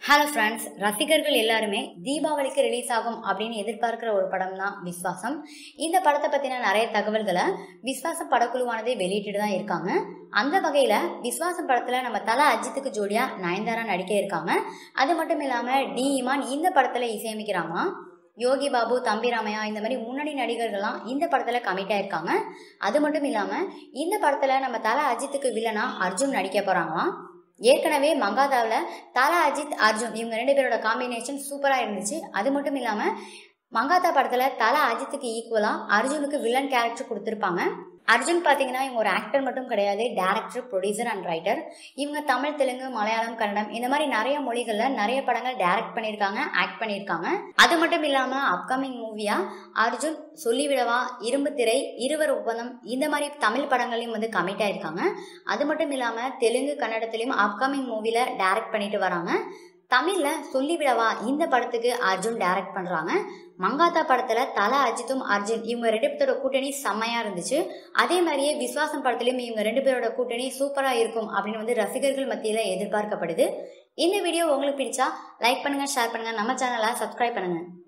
hello friends ரசிகர்கள் எல்லாருமே தீபாவளிக்கு ரிலீஸ் ஆகும் அப்படின்னு எதிர்பார்க்கிற ஒரு படம் தான் விஸ்வாசம் இந்த படத்தை பற்றின நிறைய தகவல்களை விஸ்வாசம் படக்குழுவானதே வெளியிட்டு தான் இருக்காங்க அந்த வகையில் விஸ்வாசம் படத்தில் நம்ம தல அஜித்துக்கு ஜோடியாக நயன்தாரா நடிக்க இருக்காங்க அது மட்டும் இல்லாமல் டி இமான் இந்த படத்தில் இசையமைக்கிறாங்க யோகி பாபு தம்பி ராமையா இந்த மாதிரி முன்னணி நடிகர்கள்லாம் இந்த படத்தில் கமிட் ஆயிருக்காங்க அது மட்டும் இல்லாமல் இந்த படத்தில் நம்ம தல அஜித்துக்கு வில்லனா அர்ஜுன் நடிக்க போகிறாங்களாம் ஏற்கனவே மங்காதாவில் தலா அஜித் அர்ஜுன் இவங்க ரெண்டு பேரோட காம்பினேஷன் சூப்பராக இருந்துச்சு அது மட்டும் இல்லாமல் மங்காத்தா படத்தில் தலா அஜித்துக்கு ஈக்குவலாக அர்ஜுனுக்கு வில்லன் கேரக்டர் கொடுத்துருப்பாங்க அர்ஜுன் பார்த்தீங்கன்னா இவங்க ஒரு ஆக்டர் மட்டும் கிடையாது டேரக்டர் ப்ரொடியூசர் அண்ட் ரைட்டர் இவங்க தமிழ் தெலுங்கு மலையாளம் கன்னடம் இந்த மாதிரி நிறைய மொழிகளில் நிறைய படங்கள் டைரக்ட் பண்ணியிருக்காங்க ஆக்ட் பண்ணியிருக்காங்க அது மட்டும் இல்லாமல் அப்கமிங் மூவியாக அர்ஜுன் சொல்லிவிடவா இரும்பு திரை இருவர் ஒப்பந்தம் இந்த மாதிரி தமிழ் படங்களையும் வந்து கமிட் ஆயிருக்காங்க அது மட்டும் இல்லாமல் தெலுங்கு கன்னடத்துலேயும் அப்கமிங் மூவியில் டைரக்ட் பண்ணிட்டு வராங்க தமிழில் சொல்லிவிடவா இந்த படத்துக்கு அர்ஜுன் டைரக்ட் பண்ணுறாங்க மங்காத்தா படத்தில் தலா அஜித்தும் அர்ஜுன் இவங்க ரெண்டு பேரோட கூட்டணி செம்மையாக இருந்துச்சு அதே மாதிரியே விஸ்வாசம் படத்துலையும் இவங்க ரெண்டு பேரோட கூட்டணி சூப்பராக இருக்கும் அப்படின்னு வந்து ரசிகர்கள் மத்தியில் எதிர்பார்க்கப்படுது இந்த வீடியோ உங்களுக்கு பிடிச்சா லைக் பண்ணுங்கள் ஷேர் பண்ணுங்கள் நம்ம சேனலை சப்ஸ்கிரைப் பண்ணுங்கள்